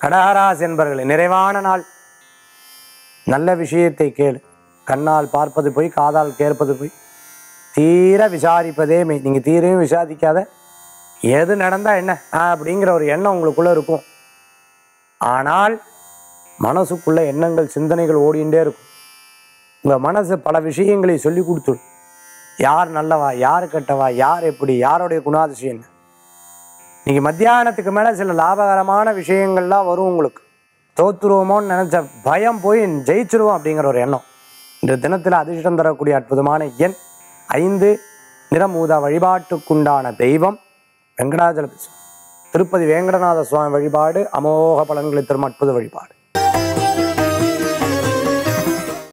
கடகராசி என்பர்களே நிறைவான நாள் நல்ல விஷயத்தை கேளு கண்ணால் பார்ப்பது போய் காதால் கேட்பது போய் தீர விசாரிப்பதே மெய் நீங்கள் தீரையும் விசாரிக்காத எது நடந்தா என்ன ஆ, அப்படிங்கிற ஒரு எண்ணம் உங்களுக்குள்ள இருக்கும் ஆனால் மனசுக்குள்ள எண்ணங்கள் சிந்தனைகள் ஓடிண்டே இருக்கும் உங்கள் மனசு பல விஷயங்களை சொல்லி கொடுத்துடும் யார் நல்லவா யார் கெட்டவா யார் எப்படி யாருடைய குணாதிசயம் என்ன இன்னைக்கு மத்தியானத்துக்கு மேலே சில லாபகரமான விஷயங்கள்லாம் வரும் உங்களுக்கு தோத்துருவோமோன்னு நினச்ச பயம் போய் ஜெயிச்சிருவோம் அப்படிங்கிற ஒரு எண்ணம் இன்று தினத்தில் அதிர்ஷ்டம் தரக்கூடிய அற்புதமான எண் ஐந்து நிறமூதா வழிபாட்டுக்குண்டான தெய்வம் வெங்கடாஜலபதி சுவாமி. திருப்பதி வேங்கடநாத சுவாமி வழிபாடு அமோக பலன்களை தரும் அற்புத வழிபாடு